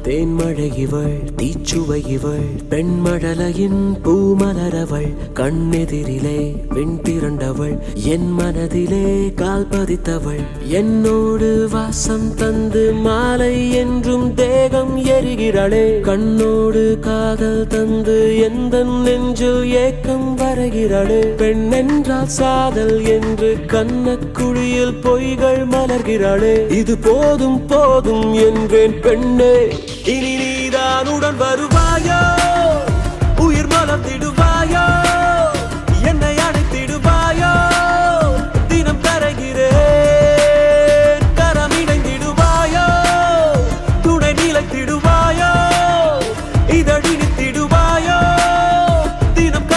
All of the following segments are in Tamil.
தேன்மழை இவள் தீச்சுவை இவள் பெண்மழலையின் பூமலரவள் கண்ணெதிரிலே விண் திரண்டவள் என் மனதிலே கால் பதித்தவள் என்னோடு வாசம் தந்து மாலை என்றும் தேகம் எரிகிறாளே கண்ணோடு காதல் தந்து எந்த நெஞ்சில் ஏக்கம் வரைகிறாளே பெண் என்றால் சாதல் என்று கண்ணக்குழியில் பொய்கள் மலர்கிறாளே இது போதும் போதும் என்றேன் பெண்ணே இனி நீதான் உடன் வருவாயோ உயிர் மலர்ந்திடுவாயோ என்னை அழைத்திடுவாயோ தினம் கரைகிறேன் கரம் இணைந்திடுவாயோ துணை நிலைத்திடுவாயோ இதழினித்திடுவாயோ தினம்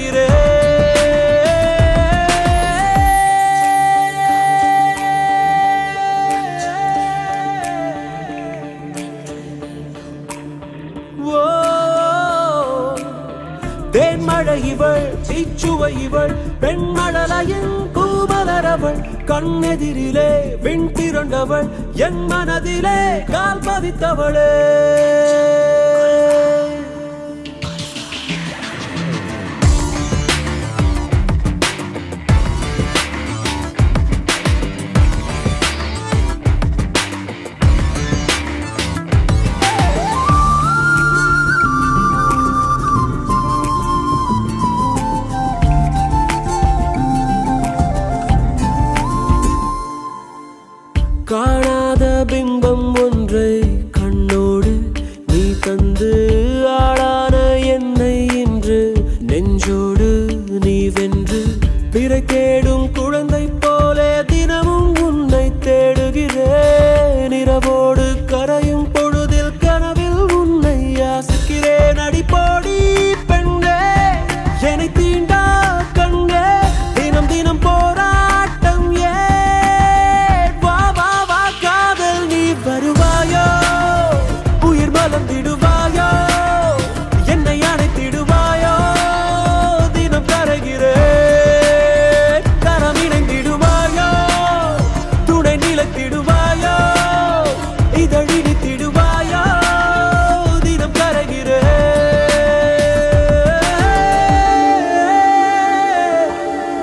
தேன்மழை இவள் தீச்சுவை இவள் பெண்மழலையின் கூமலரவள் கண்ணெதிரிலே விண் திரண்டவள் என் மனதிலே கால் பதித்தவளே காணாத பிம்பம் ஒன்றை கண்ணோடு நீ தந்து ஆளான என்னை இன்று நெஞ்சோடு நீ வென்று பிறை தேடும் குழந்தை போலே தினமும் உன்னை தேடுகிறேன் இரவோடு கரையும் பொழுதில் கனவில் உன்னை யாசிக்கிறேன் அடிப்போடி பெண்ணே என்னை தீண்டா கண்ணே தினம் தினம் போராட்டம் ஏன் வா வா வா காதல் நீ வருவாயோ உயிர் மலர்ந்திடுவாயோ என்னை அணைத்திடுவாயோ தினம் கரைகிறேன் கரம் இணைந்திடுவாயோ துணை நிலத்திடுவாயோ இதழினித்திடுவாயோ தினம் கரைகிறேன்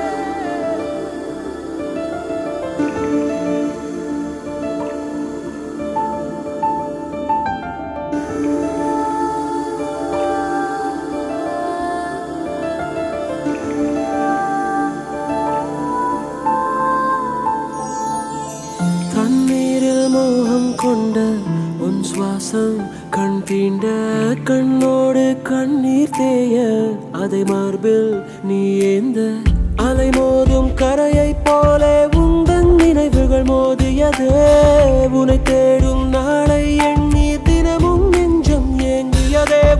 தண்ணீரில் மோகம் கொண்ட உன் சுவாசம் கண் தீண்ட கண்ணோடு கண்ணீர் தேய அதை மார்பில் நீ ஏந்த அலை மோதும் கரையை போல உந்தன் நினைவுகள் மோதியதே உனை தேடும் நாளை எண்ணி தினமும் நெஞ்சம் ஏங்கியதே